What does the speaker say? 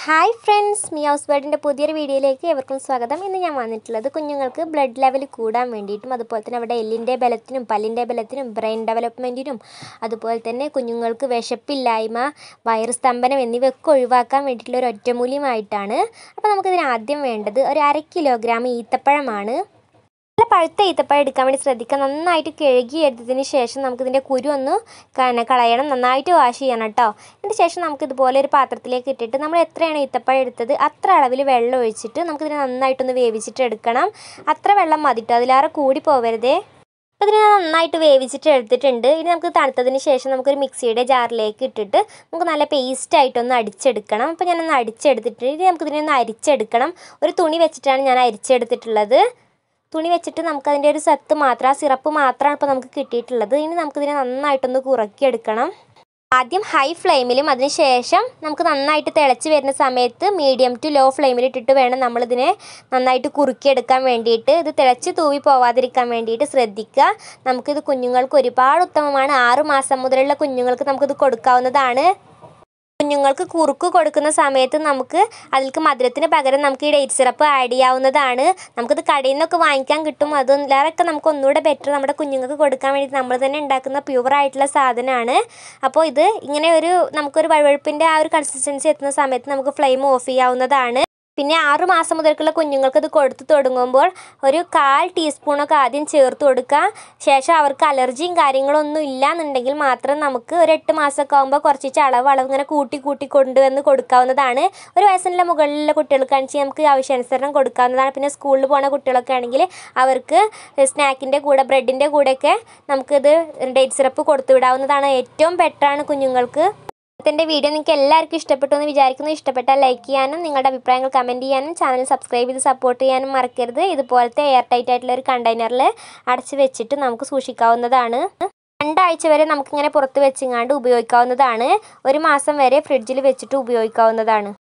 hi friends me house ബേർഡിൻ്റെ പുതിയൊരു വീഡിയോയിലേക്ക് എവർക്കും സ്വാഗതം ഇന്ന് ഞാൻ വന്നിട്ടുള്ളത് കുഞ്ഞുങ്ങൾക്ക് ബ്ലഡ് ലെവൽ കൂടാൻ വേണ്ടിയിട്ടും അതുപോലെ തന്നെ അവിടെ എല്ലിൻ്റെ ബലത്തിനും പല്ലിൻ്റെ ബലത്തിനും ബ്രെയിൻ ഡെവലപ്മെൻറ്റിനും അതുപോലെ തന്നെ കുഞ്ഞുങ്ങൾക്ക് വിശപ്പില്ലായ്മ വയറ് സ്തംഭനം എന്നിവയൊക്കെ ഒഴിവാക്കാൻ വേണ്ടിയിട്ടുള്ള ഒരു ഒറ്റമൂല്യമായിട്ടാണ് അപ്പോൾ നമുക്കിതിന് ആദ്യം വേണ്ടത് ഒരു അര കിലോഗ്രാം ഈത്തപ്പഴമാണ് നല്ല പഴുത്ത ഈത്തപ്പഴം എടുക്കാൻ വേണ്ടി ശ്രദ്ധിക്കുക നന്നായിട്ട് കഴുകി എടുത്തതിന് ശേഷം നമുക്കിതിൻ്റെ കുരു ഒന്ന് കന- കളയണം നന്നായിട്ട് വാഷ് ചെയ്യണം കേട്ടോ അതിന് ശേഷം നമുക്ക് ഇതുപോലെ ഒരു പാത്രത്തിലേക്ക് ഇട്ടിട്ട് നമ്മൾ എത്രയാണ് ഈത്തപ്പഴം എടുത്തത് അത്ര അളവിൽ വെള്ളം ഒഴിച്ചിട്ട് നമുക്കിതിനെ നന്നായിട്ടൊന്ന് വേവിച്ചിട്ട് എടുക്കണം അത്ര വെള്ളം മതിട്ടോ അതിലേറെ കൂടി പോവരുതേ അപ്പോൾ ഇതിനെ നന്നായിട്ട് വേവിച്ചിട്ട് എടുത്തിട്ടുണ്ട് ഇനി നമുക്ക് തണുത്തതിന് ശേഷം നമുക്കൊരു മിക്സിയുടെ ജാറിലേക്ക് ഇട്ടിട്ട് നമുക്ക് നല്ല പേസ്റ്റ് ആയിട്ടൊന്ന് അടിച്ചെടുക്കണം അപ്പോൾ ഞാനൊന്ന് അടിച്ചെടുത്തിട്ട് ഇനി നമുക്കിതിനെ ഒന്ന് അരിച്ചെടുക്കണം ഒരു തുണി വെച്ചിട്ടാണ് ഞാൻ അരിച്ചെടുത്തിട്ടുള്ളത് തുണി വെച്ചിട്ട് നമുക്കതിൻ്റെ ഒരു സത്ത് മാത്രം ആ സിറപ്പ് മാത്രമാണ് ഇപ്പോൾ നമുക്ക് കിട്ടിയിട്ടുള്ളത് ഇനി നമുക്കിതിനെ നന്നായിട്ടൊന്ന് കുറുക്കിയെടുക്കണം ആദ്യം ഹൈ ഫ്ലെയിമിലും അതിന് ശേഷം നമുക്ക് നന്നായിട്ട് തിളച്ച് വരുന്ന സമയത്ത് മീഡിയം ടു ലോ ഫ്ലെയിമിൽ ഇട്ടിട്ട് വേണം നമ്മളിതിനെ നന്നായിട്ട് കുറുക്കിയെടുക്കാൻ വേണ്ടിയിട്ട് ഇത് തിളച്ച് തൂവി പോവാതിരിക്കാൻ വേണ്ടിയിട്ട് ശ്രദ്ധിക്കുക നമുക്കിത് കുഞ്ഞുങ്ങൾക്ക് ഒരുപാട് ഉത്തമമാണ് ആറ് മാസം മുതലുള്ള കുഞ്ഞുങ്ങൾക്ക് നമുക്കിത് കൊടുക്കാവുന്നതാണ് കുഞ്ഞുങ്ങൾക്ക് കുറുക്ക് കൊടുക്കുന്ന സമയത്ത് നമുക്ക് അതിലേക്ക് മധുരത്തിന് പകരം നമുക്ക് ഈ ഡേറ്റ് സിറപ്പ് ആഡ് ചെയ്യാവുന്നതാണ് നമുക്കിത് കടയിൽ നിന്നൊക്കെ വാങ്ങിക്കാൻ കിട്ടും അതിലേറെയൊക്കെ നമുക്ക് ഒന്നുകൂടെ ബെറ്റർ നമ്മുടെ കുഞ്ഞുങ്ങൾക്ക് കൊടുക്കാൻ വേണ്ടി നമ്മൾ തന്നെ ഉണ്ടാക്കുന്ന പ്യുവർ ആയിട്ടുള്ള സാധനമാണ് അപ്പോൾ ഇത് ഇങ്ങനെ ഒരു നമുക്കൊരു വഴുവഴുപ്പിൻ്റെ ആ ഒരു കൺസിസ്റ്റൻസി എത്തുന്ന സമയത്ത് നമുക്ക് ഫ്ലെയിം ഓഫ് ചെയ്യാവുന്നതാണ് പിന്നെ ആറ് മാസം മുതൽക്കുള്ള കുഞ്ഞുങ്ങൾക്ക് ഇത് കൊടുത്ത് തുടങ്ങുമ്പോൾ ഒരു കാൽ ടീസ്പൂണൊക്കെ ആദ്യം ചേർത്ത് കൊടുക്കുക ശേഷം അവർക്ക് അലർജിയും കാര്യങ്ങളൊന്നും ഇല്ല എന്നുണ്ടെങ്കിൽ മാത്രം നമുക്ക് ഒരു എട്ട് മാസമൊക്കെ ആകുമ്പോൾ കുറച്ച് അളവ് അളവ് ഇങ്ങനെ കൂട്ടി കൂട്ടി കൊണ്ടുവന്ന് കൊടുക്കാവുന്നതാണ് ഒരു വയസ്സിനുള്ള മുകളിലുള്ള കുട്ടികൾക്കാണെങ്കിൽ നമുക്ക് ആവശ്യാനുസരണം കൊടുക്കാവുന്നതാണ് പിന്നെ സ്കൂളിൽ പോകുന്ന കുട്ടികളൊക്കെ ആണെങ്കിൽ അവർക്ക് സ്നാക്കിൻ്റെ കൂടെ ബ്രെഡിൻ്റെ കൂടെയൊക്കെ നമുക്കിത് ഡേറ്റ് സിറപ്പ് കൊടുത്തു വിടാവുന്നതാണ് ഏറ്റവും ബെറ്ററാണ് കുഞ്ഞുങ്ങൾക്ക് ഇന്നത്തെ വീഡിയോ നിങ്ങൾക്ക് എല്ലാവർക്കും ഇഷ്ടപ്പെട്ടു എന്ന് വിചാരിക്കുന്നു ഇഷ്ടപ്പെട്ടാൽ ലൈക്ക് ചെയ്യാനും നിങ്ങളുടെ അഭിപ്രായങ്ങൾ കമൻറ്റ് ചെയ്യാനും ചാനൽ സബ്സ്ക്രൈബ് ചെയ്ത് സപ്പോർട്ട് ചെയ്യാനും മറക്കരുത് ഇതുപോലത്തെ എയർ ടൈറ്റ് ആയിട്ടുള്ള ഒരു കണ്ടെയ്നറിൽ അടച്ച് വെച്ചിട്ട് നമുക്ക് സൂക്ഷിക്കാവുന്നതാണ് രണ്ടാഴ്ച വരെ നമുക്കിങ്ങനെ പുറത്ത് വെച്ചിങ്ങാണ്ട് ഉപയോഗിക്കാവുന്നതാണ് ഒരു മാസം വരെ ഫ്രിഡ്ജിൽ വെച്ചിട്ട് ഉപയോഗിക്കാവുന്നതാണ്